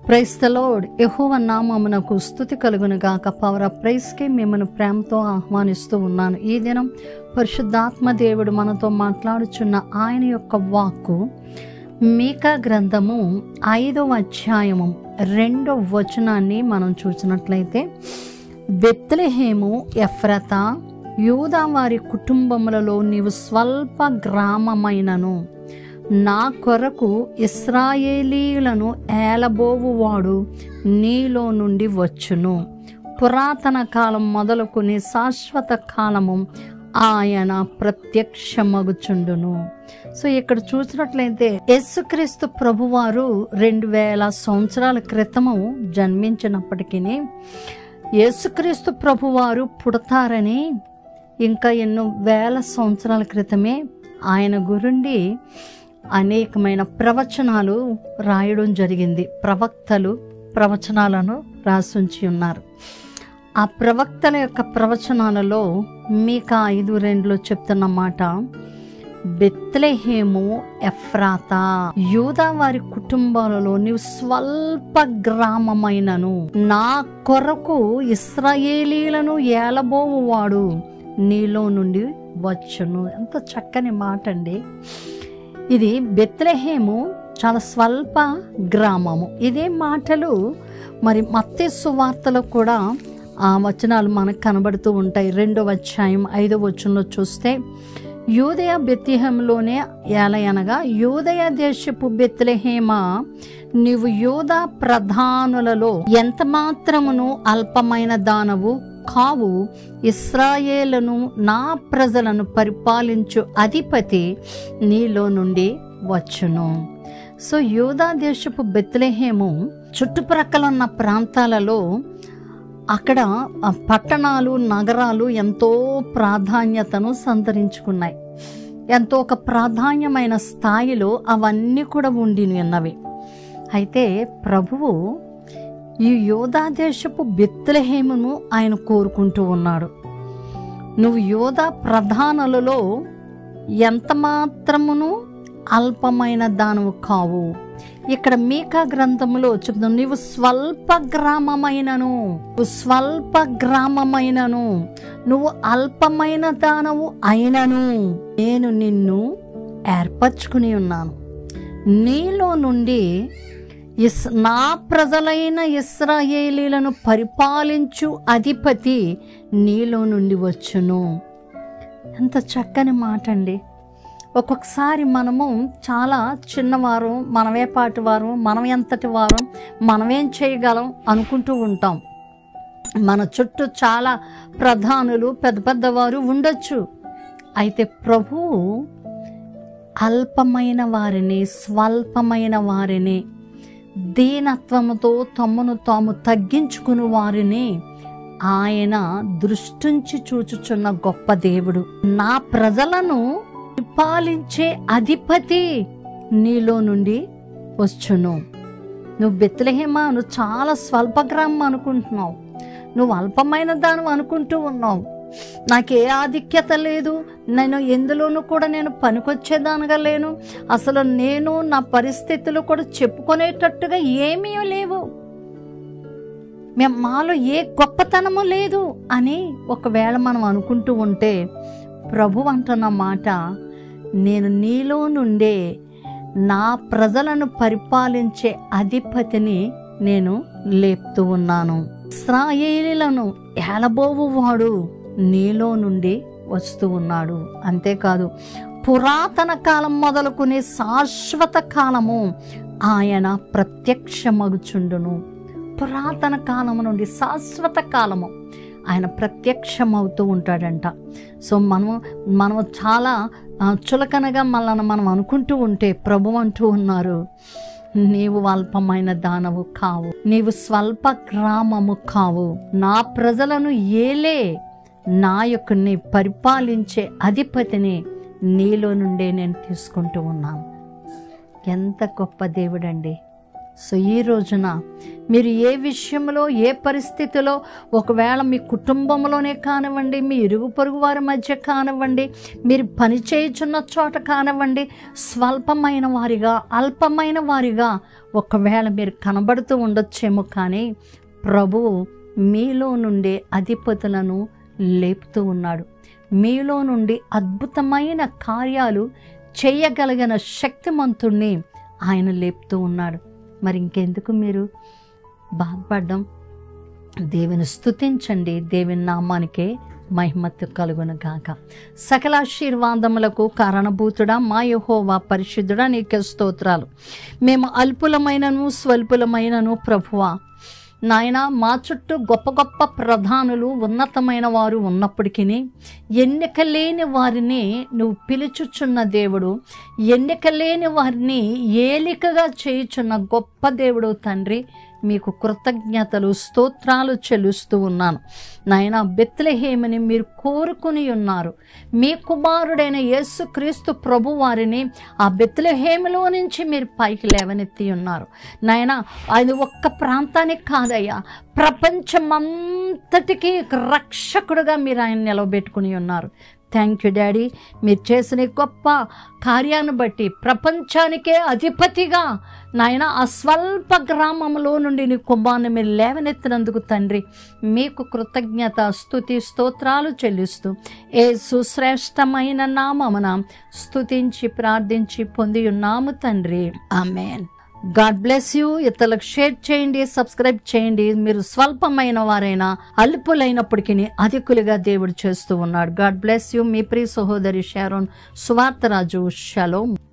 price the load యెహోవ నామమునకు స్థుతి కలుగును గాక పవర్ ఆఫ్ ప్రైస్కి మిమ్మల్ని ప్రేమతో ఆహ్వానిస్తూ ఉన్నాను ఈ దినం పరిశుద్ధాత్మ దేవుడు మనతో మాట్లాడుచున్న ఆయన యొక్క వాక్కు మీకా గ్రంథము ఐదవ అధ్యాయము రెండో వచనాన్ని మనం చూసినట్లయితే బెత్లెహేము ఎఫ్రత యూదా వారి కుటుంబములలో నీవు స్వల్ప గ్రామమైనను నా కొరకు ఇస్రాయేలీలను ఏలబోవువాడు నీలో నుండి వచ్చును పురాతన కాలం మొదలుకొని శాశ్వత కాలము ఆయన ప్రత్యక్షమగుచుండును సో ఇక్కడ చూసినట్లయితే యేసుక్రీస్తు ప్రభువారు రెండు వేల సంవత్సరాల క్రితము జన్మించినప్పటికీ యేసుక్రీస్తు ప్రభువారు పుడతారని ఇంకా ఎన్నో వేల సంవత్సరాల క్రితమే ఆయన గురుండి అనేకమైన ప్రవచనాలు రాయడం జరిగింది ప్రవక్తలు ప్రవచనాలను రాసుంచి ఉన్నారు ఆ ప్రవక్తల యొక్క ప్రవచనాలలో మీకు ఐదు రెండులో చెప్తున్న మాట బెత్లెహేము ఎఫ్రాత యూదా వారి కుటుంబాలలో నీవు స్వల్ప గ్రామమైనను నా కొరకు ఇస్రాయేలీలను ఏలబోవువాడు నీలో నుండి వచ్చును ఎంత చక్కని మాట అండి ఇది బెత్లెహేము చాలా స్వల్ప గ్రామము ఇదే మాటలు మరి మత్తేసు వార్తలో కూడా ఆ వచనాలు మనకు కనబడుతూ ఉంటాయి రెండో అధ్యాయం ఐదో వచనంలో చూస్తే యూదయ బెత్లెహేములోనే ఏలయనగా యూదయ దేశపు బెత్లెహేమ నీవు యూదా ప్రధానులలో ఎంత మాత్రమును అల్పమైన దానవు కావు ఇస్రాయేలను నా ప్రజలను పరిపాలించు అధిపతి నీలో నుండి వచ్చును సో యూదా దేశపు బెత్లెహేము చుట్టుప్రక్కల ఉన్న ప్రాంతాలలో అక్కడ ఆ పట్టణాలు నగరాలు ఎంతో ప్రాధాన్యతను సంతరించుకున్నాయి ఎంతో ఒక ప్రాధాన్యమైన స్థాయిలో అవన్నీ కూడా ఉండి ఉన్నవి అయితే ప్రభువు ఈ యోధా దేశపు బెత్లెహేమును ఆయన కోరుకుంటూ ఉన్నాడు నువ్వు యోధా ప్రధానులలో ఎంత మాత్రమును అల్పమైన దానవు కావు ఇక్కడ మీకా గ్రంథములో చెప్తాం నీవు స్వల్ప గ్రామమైనను నువ్వు స్వల్ప గ్రామమైనను నువ్వు అల్పమైన దానవు అయినను నేను నిన్ను ఏర్పరచుకుని ఉన్నాను నీలో నుండి ఇస్ నా ప్రజలైన ఇస్రాయేలీలను పరిపాలించు అధిపతి నీలో నుండి వచ్చును ఎంత చక్కని మాట అండి ఒక్కొక్కసారి మనము చాలా చిన్నవారు మనమే పాటి వారు మనం ఎంతటి వారు మనమేం చేయగలం అనుకుంటూ ఉంటాం మన చుట్టూ చాలా ప్రధానులు పెద్ద పెద్దవారు ఉండొచ్చు అయితే ప్రభువు అల్పమైన వారిని స్వల్పమైన వారిని దీనత్వముతో తమను తాము తగ్గించుకుని వారిని ఆయన దృష్టించి చూచుచున్న గొప్ప దేవుడు నా ప్రజలను పరిపాలించే అధిపతి నీలో నుండి వచ్చును నువ్వు బెత్లహేమా నువ్వు చాలా స్వల్ప గ్రామం అనుకుంటున్నావు నువ్వు అల్పమైన దానం అనుకుంటూ ఉన్నావు నాకు ఏ ఆధిక్యత లేదు నేను ఎందులోనూ కూడా నేను పనికొచ్చేదానిగా లేను అసలు నేను నా పరిస్థితులు కూడా చెప్పుకునేటట్టుగా ఏమీ లేవు మేము మాలో ఏ గొప్పతనము లేదు అని ఒకవేళ మనం అనుకుంటూ ఉంటే ప్రభు అంటున్న మాట నేను నీలో నుండే నా ప్రజలను పరిపాలించే అధిపతిని నేను లేపుతూ ఉన్నాను ఇస్రాయేలీలను ఏలబోవువాడు నీలో నుండి వస్తూ ఉన్నాడు అంతేకాదు పురాతన కాలం మొదలుకునే శాశ్వత కాలము ఆయన ప్రత్యక్షమగుచుండును పురాతన కాలము నుండి శాశ్వత కాలము ఆయన ప్రత్యక్షమవుతూ ఉంటాడంట సో మనము మనము చాలా ఆ, చులకనగా మనల్ని మనం అనుకుంటూ ఉంటే ప్రభు అంటూ ఉన్నారు నీవు అల్పమైన దానవు కావు నీవు స్వల్ప గ్రామము కావు నా ప్రజలను ఏలే నా యొక్క నీ పరిపాలించే అధిపతిని నీలో నుండే నేను తీసుకుంటూ ఉన్నాను ఎంత గొప్ప దేవుడండి సో ఈ రోజున మీరు ఏ విషయంలో ఏ పరిస్థితిలో ఒకవేళ మీ కుటుంబంలోనే కానివ్వండి మీ ఇరుగు పొరుగు వారి మధ్య కానివ్వండి మీరు పని చేయుచున్న చోట కానివ్వండి స్వల్పమైన వారిగా అల్పమైన వారిగా ఒకవేళ మీరు కనబడుతూ ఉండొచ్చేమో కానీ ప్రభువు మీలో నుండి అధిపతులను లేపుతూ ఉన్నాడు మీలో నుండి అద్భుతమైన కార్యాలు చేయగలిగిన శక్తిమంతుణ్ణి ఆయన లేపుతూ ఉన్నాడు మరి ఇంకెందుకు మీరు బాధపడ్డం దేవుని స్తుతించండి దేవుని నామానికే మహిమత్తు కలుగును గాక సకల ఆశీర్వాదములకు కారణభూతుడా మా యహోవా పరిశుద్ధుడా నీకే స్తోత్రాలు మేము అల్పులమైనను స్వల్పులమైనను ప్రభువా నాయన మా చుట్టూ గొప్ప గొప్ప ప్రధానులు ఉన్నతమైన వారు ఉన్నప్పటికీ ఎన్నిక లేని వారిని నువ్వు పిలుచుచున్న దేవుడు ఎన్నిక లేని వారిని ఏలికగా చేయుచున్న గొప్ప దేవుడు తండ్రి మీకు కృతజ్ఞతలు స్తోత్రాలు చెల్లిస్తూ ఉన్నాను నాయన బెత్లహేమని మీరు కోరుకుని ఉన్నారు మీ కుమారుడైన యేసుక్రీస్తు ప్రభు వారిని ఆ బెత్లహేములో నుంచి మీరు పైకి లేవనెత్తి ఉన్నారు నాయన అది ఒక్క ప్రాంతానికి కాదయ్యా ప్రపంచమంతటికి రక్షకుడుగా మీరు ఆయన నిలవబెట్టుకుని ఉన్నారు థ్యాంక్ యూ డాడీ మీరు చేసిన ఈ గొప్ప కార్యాన్ని బట్టి ప్రపంచానికే అధిపతిగా నాయన ఆ స్వల్ప గ్రామంలో నుండి నీ కుమార్ని మీరు లేవనెత్తినందుకు తండ్రి మీకు కృతజ్ఞత స్తుతి స్తోత్రాలు చెల్లిస్తూ ఏ సుశ్రేష్టమైన నామమున స్తుతించి ప్రార్థించి పొంది ఉన్నాము తండ్రి ఆమెన్ గాడ్ బ్లెస్ యూ ఇతరులకు షేర్ చేయండి సబ్స్క్రైబ్ చేయండి మీరు స్వల్పమైన వారైనా అల్పులైనప్పటికీ అధికులుగా దేవుడు చేస్తూ ఉన్నాడు గాడ్ బ్లెస్ యూ మీ ప్రియ సహోదరి షారోన్ సువార్తరాజు షలోమ్